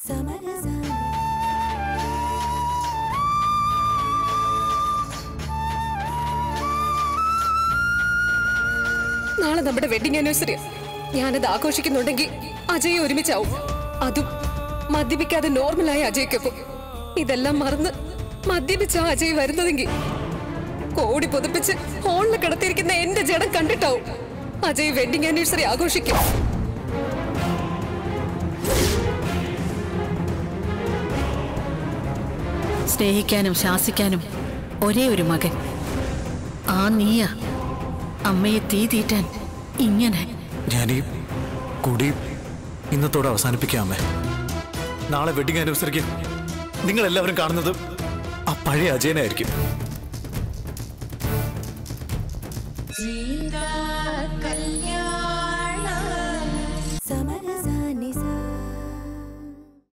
നാളെ നമ്മുടെ wedding anniversary ഞാനത് ആഘോഷിക്കുന്നുണ്ടെങ്കിൽ അജയ് ഒരുമിച്ചാവും അതും മദ്യപിക്കാതെ നോർമലായ അജയ്ക്കൊപ്പം ഇതെല്ലാം മറന്ന് മദ്യപിച്ച ആ അജയ് വരുന്നതെങ്കിൽ കോടി പുതപ്പിച്ച് ഹോളിൽ കിടത്തിയിരിക്കുന്ന എന്റെ ജഡം കണ്ടിട്ടാവും അജയ് വെഡിങ് ആനിവേഴ്സറി ആഘോഷിക്കും സ്നേഹിക്കാനും ശാസിക്കാനും ഒരേ ഒരു മകൻ ആ നീയ അമ്മയെ തീ തീറ്റാൻ ഇങ്ങനെ ഞാൻ ഈ കുടി ഇന്നത്തോടെ അവസാനിപ്പിക്കാം അമ്മേ നാളെ വെഡിങ് ആനിവേഴ്സറിക്ക് നിങ്ങൾ എല്ലാവരും കാണുന്നത് ആ പഴയ അജയനായിരിക്കും കല്യാണം